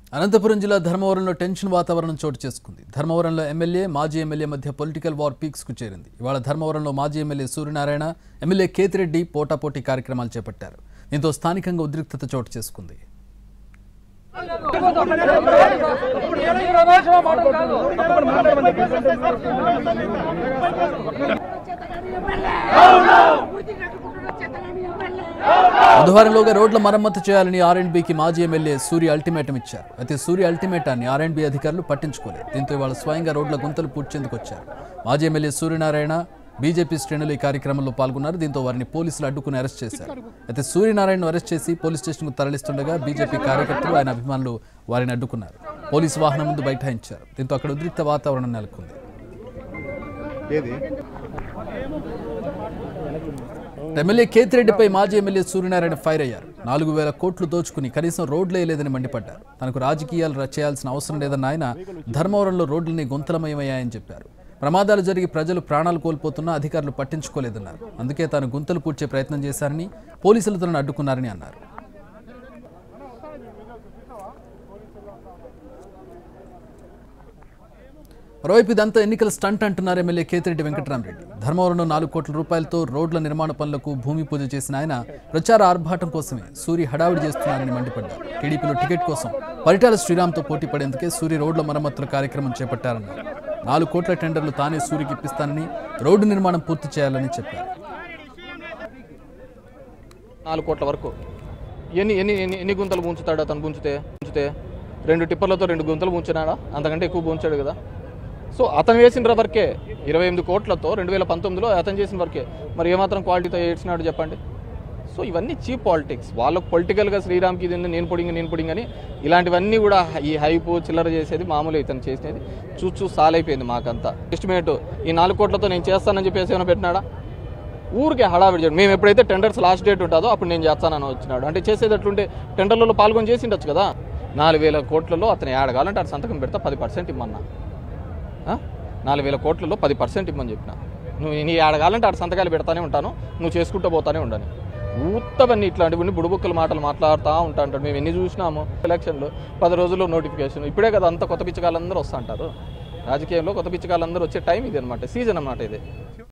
అనంతపురం జిల్లా ధర్మవరంలో టెన్షన్ వాతావరణం చోటు చేసుకుంది ధర్మవరంలో ఎమ్మెల్యే మాజీ ఎమ్మెల్యే మధ్య పొలిటికల్ వార్ పీక్స్ కు చేరింది ఇవాళ ధర్మవరంలో మాజీ ఎమ్మెల్యే సూర్యనారాయణ ఎమ్మెల్యే కేతిరెడ్డి పోటాపోటీ కార్యక్రమాలు చేపట్టారు దీంతో స్థానికంగా ఉద్రిక్తత చోటు చేసుకుంది బుధవారంలోగా రోడ్ల మరమ్మతు చేయాలని ఆర్ అండ్ బికి మాజీ ఎమ్మెల్యే సూర్య అల్టిమేటం ఇచ్చారు అయితే సూర్య అల్టిమేటాన్ని ఆర్ అండ్ బి అధికారులు పట్టించుకోలేదు దీంతో ఇవాళ స్వయంగా రోడ్ల గుంతలు పూడ్చేందుకు వచ్చారు మాజీ ఎమ్మెల్యే సూర్యనారాయణ బీజేపీ శ్రేణులు ఈ కార్యక్రమంలో పాల్గొన్నారు దీంతో వారిని పోలీసులు అడ్డుకుని అరెస్ట్ చేశారు అయితే సూర్యనారాయణను అరెస్ట్ చేసి పోలీస్ స్టేషన్కు తరలిస్తుండగా బీజేపీ కార్యకర్తలు ఆయన అభిమానులు వారిని అడ్డుకున్నారు పోలీసు వాహనం ముందు బైఠాయించారు దీంతో అక్కడ ఉద్రిక్త వాతావరణం నెలకొంది ఏది ఎమ్మెల్యే కేతిరెడ్డిపై మాజీ ఎమ్మెల్యే సూర్యనారాయణ ఫైర్ అయ్యారు నాలుగు వేల కోట్లు దోచుకుని కనీసం రోడ్లే లేదని మండిపడ్డారు తనకు రాజకీయాలు ర- చేయాల్సిన అవసరం లేదన్న ఆయన ధర్మవరంలో రోడ్లని గుంతలమయమయ్యాయని చెప్పారు ప్రమాదాలు జరిగి ప్రజలు ప్రాణాలు కోల్పోతున్నా అధికారులు పట్టించుకోలేదన్నారు అందుకే తాను గుంతలు పూడ్చే ప్రయత్నం చేశారని పోలీసులు తనను అడ్డుకున్నారని అన్నారు మరోవైపు ఇదంతా ఎన్నికల స్టంట్ అంటున్నారు ఎమ్మెల్యే కేతిరెడ్డి వెంకటరామరెడ్డి ధర్మవరంలో నాలుగు కోట్ల రూపాయలతో రోడ్ల నిర్మాణ పనులకు భూమి పూజ చేసిన ఆయన ప్రచార ఆర్భాటం కోసమే సూరి హడావిడి చేస్తున్నారని మండిపడ్డారు టీడీపీలో టికెట్ కోసం పరిటాల శ్రీరామ్తో పోటీ పడేందుకే సూరి రోడ్ల మరమ్మతుల కార్యక్రమం చేపట్టారన్నారు నాలుగు కోట్ల టెండర్లు తానే సూరికి ఇప్పిస్తానని రోడ్డు నిర్మాణం పూర్తి చేయాలని చెప్పారు నాలుగు కోట్ల వరకు ఎన్ని ఎన్ని ఎన్ని ఎన్ని గుంతలు ముంచుతాడు అతను ముంచితే ముంచితే రెండు టిప్పర్లతో రెండు గుంతలు ముంచినాడా అంతకంటే ఎక్కువ ముంచాడు కదా సో అతను వేసిన వరకే ఇరవై ఎనిమిది కోట్లతో రెండు వేల పంతొమ్మిదిలో అతను చేసిన వరకే మరి ఏమాత్రం క్వాలిటీతో ఏడ్చినాడు చెప్పండి సో ఇవన్నీ చీప్ పాలిటిక్స్ వాళ్ళకు పొలిటికల్గా శ్రీరామ్కి ఇది ఉంది, నేను పొడింగ్ నేను పొడింగ్ అని ఇలాంటివన్నీ కూడా ఈ హైపు చిల్లర చేసేది మామూలు ఇతను చేసేది చూ చూ సాలైపోయింది మాకంతా ఎస్టిమేట్ ఈ నాలుగు కోట్లతో నేను చేస్తానని చెప్పేసి ఏమైనా పెట్టినాడా ఊరికే హడావిడి చేయడం మేము ఎప్పుడైతే టెండర్స్ లాస్ట్ డేట్ ఉంటుందో అప్పుడు నేను చేస్తానని వచ్చినాడు అంటే చేసేది ఎట్లుంటే టెండర్లలో పాల్గొని చేసి ఉండొచ్చు కదా నాలుగు వేల కోట్లలో అతను ఏడగాలంటే అటు సంతకం పెడతా పది పర్సెంట్ ఇమ్మన్నా ఆ? నాలుగు వేల కోట్లలో పది పర్సెంట్ ఇమ్మని చెప్పిన నువ్వు నీ ఏడగాలంటే అటు సంతకాలు పెడతానే ఉంటాను నువ్వు చేసుకుంటూ పోతానే ఉండను ఊత్తవన్నీ ఇట్లాంటివన్నీ బుడుబుక్కల మాటలు మాట్లాడుతూ ఉంటా అంటాడు మేము ఎన్ని చూసినాము ఎలక్షన్లో పది రోజుల్లో నోటిఫికేషన్ ఇప్పుడే కదా అంత కొత్త పిచ్చకాలందరూ వస్తూ అంటారు రాజకీయంలో కొత్త పిచ్చకాలందరూ వచ్చే టైం ఇది అనమాట సీజన్ అన్నమాట ఇది